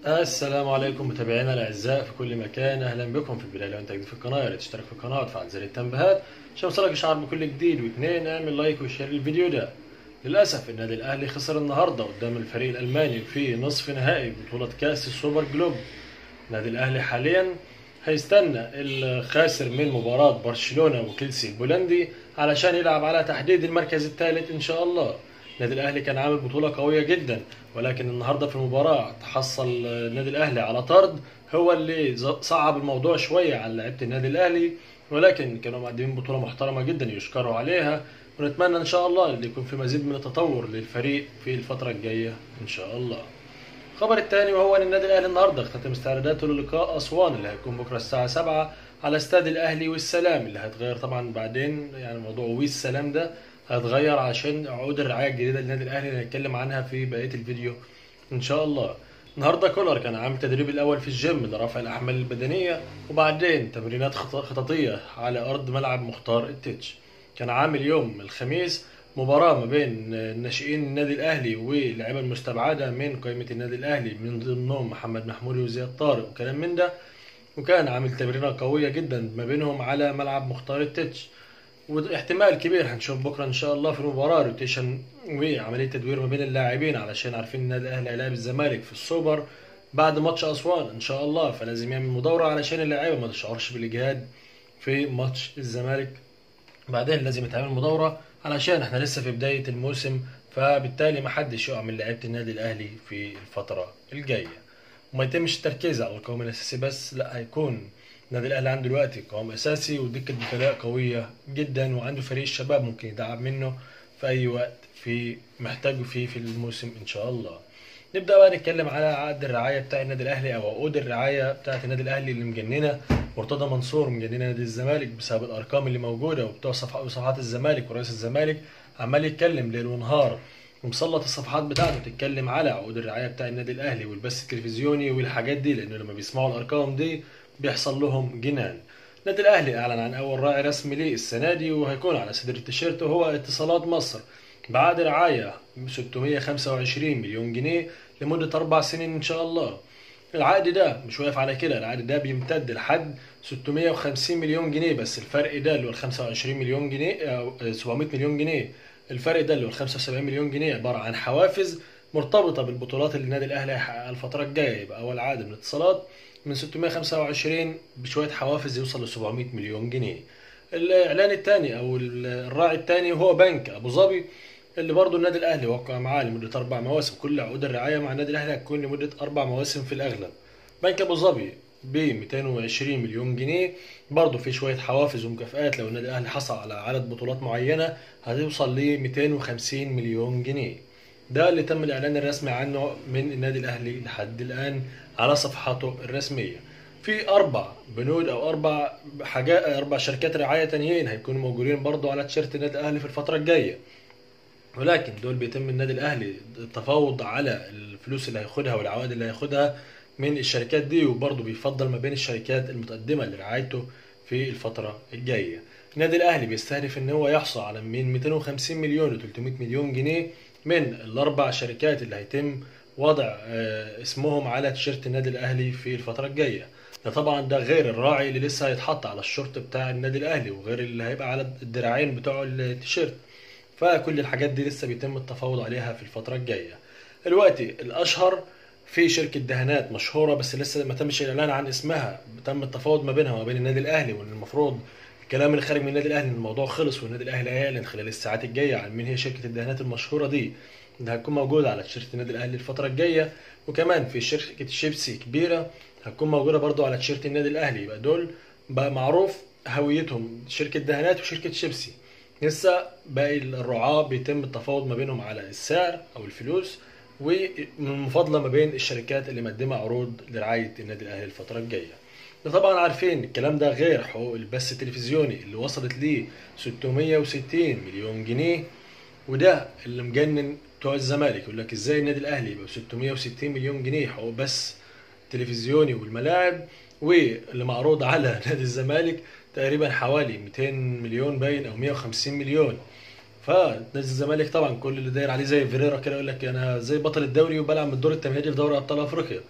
السلام عليكم متابعينا الاعزاء في كل مكان اهلا بكم في البدايه لو انت جديد في القناه يا ريت تشترك في القناه وتفعل زر التنبيهات عشان يوصلك اشعار بكل جديد واثنين اعمل لايك وشير للفيديو ده للاسف النادي الاهلي خسر النهارده قدام الفريق الالماني في نصف نهائي بطوله كاس السوبر جلوب النادي الاهلي حاليا هيستنى الخاسر من مباراه برشلونه وكيلسي البولندي علشان يلعب على تحديد المركز الثالث ان شاء الله النادي الاهلي كان عامل بطوله قويه جدا ولكن النهارده في المباراه تحصل النادي الاهلي على طرد هو اللي صعب الموضوع شويه على لعيبه النادي الاهلي ولكن كانوا مقدمين بطوله محترمه جدا يشكروا عليها ونتمنى ان شاء الله اللي يكون في مزيد من التطور للفريق في الفتره الجايه ان شاء الله الخبر الثاني وهو ان النادي الاهلي النهارده اختتم استعداداته للقاء اسوان اللي هيكون بكره الساعه 7 على استاد الاهلي والسلام اللي هيتغير طبعا بعدين يعني موضوع وي السلام ده هتغير عشان عقود الرعايه الجديده للنادي الاهلي اللي هنتكلم عنها في بقيه الفيديو ان شاء الله النهارده كولر كان عامل التدريب الاول في الجيم لرفع الاحمال البدنيه وبعدين تمرينات خططيه على ارض ملعب مختار التتش كان عامل يوم الخميس مباراة ما بين ناشئين النادي الأهلي واللعيبة المستبعدة من قائمة النادي الأهلي من ضمنهم محمد محمود وزياد طارق وكلام من ده وكان عامل تمرينة قوية جدا ما بينهم على ملعب مختار التتش واحتمال كبير هنشوف بكره ان شاء الله في المباراه روتيشن وعمليه تدوير ما بين اللاعبين علشان عارفين ان النادي الاهلي هيلاعب الزمالك في السوبر بعد ماتش اسوان ان شاء الله فلازم يعمل مدوره علشان اللعيبه ما تشعرش بالاجهاد في ماتش الزمالك بعدين لازم يتعمل مدوره علشان احنا لسه في بدايه الموسم فبالتالي ما حدش يقع من لعيبه النادي الاهلي في الفتره الجايه وما يتمش التركيز على القوام الاساسي بس لا هيكون النادي الاهلي عنده دلوقتي قوام اساسي ودكه دفاعيه قويه جدا وعنده فريق الشباب ممكن يدعم منه في اي وقت في محتاجه فيه في الموسم ان شاء الله نبدا بقى نتكلم على عقد الرعايه بتاع النادي الاهلي او عقود الرعايه بتاعه النادي الاهلي اللي مجننه مرتضى منصور مجننه نادي الزمالك بسبب الارقام اللي موجوده وبتوع صفحات الزمالك ورئيس الزمالك عمال يتكلم ليل ونهار ومسلط الصفحات بتاعته تتكلم على عقود الرعايه بتاع النادي الاهلي والبث التلفزيوني والحاجات دي لانه لما بيسمعوا الارقام دي بيحصل لهم جنان النادي الاهلي اعلن عن اول راعي رسمي ليه السنه دي وهيكون على صدر التيشيرت وهو اتصالات مصر بعد رعايه 625 مليون جنيه لمده اربع سنين ان شاء الله العقد ده مش واقف على كده العقد ده بيمتد لحد 650 مليون جنيه بس الفرق ده اللي هو 25 مليون جنيه 700 مليون جنيه الفرق ده اللي هو 75 مليون جنيه عباره عن حوافز مرتبطه بالبطولات اللي النادي الاهلي هيحققها الفتره الجايه يبقى اول عقد من الاتصالات من 625 بشويه حوافز يوصل ل 700 مليون جنيه الاعلان الثاني او الراعي الثاني هو بنك ابو ظبي اللي برضه النادي الاهلي وقع معاه لمده اربع مواسم كل عقود الرعايه مع النادي الاهلي هتكون لمده اربع مواسم في الاغلب بنك ابو ظبي ب 220 مليون جنيه برضه في شويه حوافز ومكافآت لو النادي الاهلي حصل على عدد بطولات معينه هتوصل ل 250 مليون جنيه ده اللي تم الاعلان الرسمي عنه من النادي الاهلي لحد الان على صفحاته الرسميه في اربع بنود او اربع حاجات اربع شركات رعايه تانيين هيكونوا موجودين برضه على تيشيرت النادي الاهلي في الفتره الجايه ولكن دول بيتم النادي الاهلي التفاوض على الفلوس اللي هياخدها والعوائد اللي هياخدها من الشركات دي وبرضه بيفضل ما بين الشركات المتقدمه لرعايته في الفتره الجايه النادي الاهلي بيستهدف ان هو يحصل على من 250 مليون ل 300 مليون جنيه من الاربع شركات اللي هيتم وضع اسمهم على تيشيرت النادي الاهلي في الفتره الجايه ده طبعا ده غير الراعي اللي لسه هيتحط على الشورت بتاع النادي الاهلي وغير اللي هيبقى على الدراعين بتوع التيشيرت فكل الحاجات دي لسه بيتم التفاوض عليها في الفتره الجايه دلوقتي الاشهر في شركه دهانات مشهوره بس لسه ما تمش الاعلان عن اسمها تم التفاوض ما بينها وما بين النادي الاهلي وان المفروض الكلام اللي خارج من النادي الاهلي ان الموضوع خلص والنادي الاهلي هيعلن خلال الساعات الجايه عن مين هي شركه الدهانات المشهوره دي اللي هتكون موجوده على تيشيرت النادي الاهلي الفتره الجايه وكمان في شركه شيبسي كبيره هتكون موجوده برضو على تيشيرت النادي الاهلي يبقى دول بقى معروف هويتهم شركه دهانات وشركه شيبسي لسه باقي الرعاة بيتم التفاوض ما بينهم على السعر او الفلوس والمفاضله ما بين الشركات اللي مقدمه عروض لرعايه النادي الاهلي الفتره الجايه ده طبعا عارفين الكلام ده غير حقوق البث التلفزيوني اللي وصلت ل 660 مليون جنيه وده اللي مجنن بتوع الزمالك يقول لك ازاي النادي الاهلي يبقى ب 660 مليون جنيه حقوق بث تلفزيوني والملاعب واللي معروض على نادي الزمالك تقريبا حوالي 200 مليون باين او 150 مليون فنادي الزمالك طبعا كل اللي داير عليه زي فيريرا كده يقول لك انا زي بطل الدوري وبلعب من الدور التمهيدي في دوري ابطال افريقيا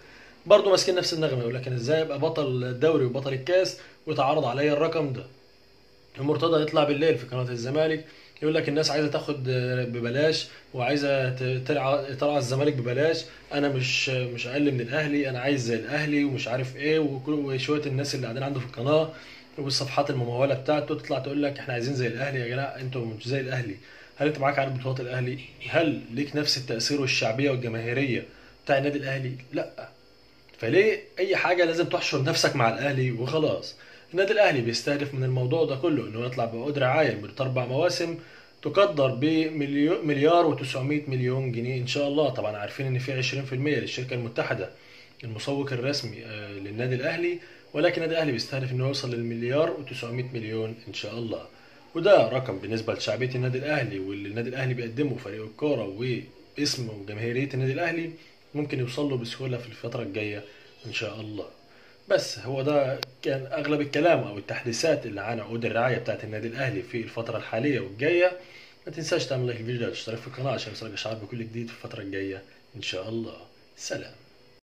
برضه ماسكين نفس النغمه يقول لك انا ازاي ابقى بطل الدوري وبطل الكاس ويتعرض عليا الرقم ده المرتضى يطلع بالليل في قناه الزمالك يقول لك الناس عايزه تاخد ببلاش وعايزه ت- ترعى ترعى الزمالك ببلاش انا مش مش اقل من الاهلي انا عايز زي الاهلي ومش عارف ايه وكل- وشويه الناس اللي قاعدين عنده في القناه والصفحات المموله بتاعته تطلع تقول لك احنا عايزين زي الاهلي يا جماعه انتوا مش زي الاهلي هل انت معاك عدد بطولات الاهلي هل ليك نفس التاثير والشعبيه والجماهيريه بتاع النادي الاهلي لا فليه اي حاجه لازم تحشر نفسك مع الاهلي وخلاص النادي الاهلي بيستهدف من الموضوع ده كله انه يطلع بعقود رعايه لمده اربع مواسم تقدر بمليار و900 مليون جنيه ان شاء الله طبعا عارفين ان في 20% للشركه المتحده المسوق الرسمي آه، للنادي الاهلي ولكن النادي الاهلي بيستهدف انه يوصل للمليار و900 مليون ان شاء الله وده رقم بالنسبه لشعبيه النادي الاهلي واللي النادي الاهلي بيقدمه فريق الكوره واسم وجماهيريه النادي الاهلي ممكن يوصل له بسهوله في الفتره الجايه ان شاء الله بس هو ده كان اغلب الكلام او التحديثات اللي عن عقود الرعايه بتاعت النادي الاهلي في الفتره الحاليه والجايه ما تنساش تعمل لايك الفيديو وتشترك في القناه عشان يوصلك اشعار بكل جديد في الفتره الجايه ان شاء الله سلام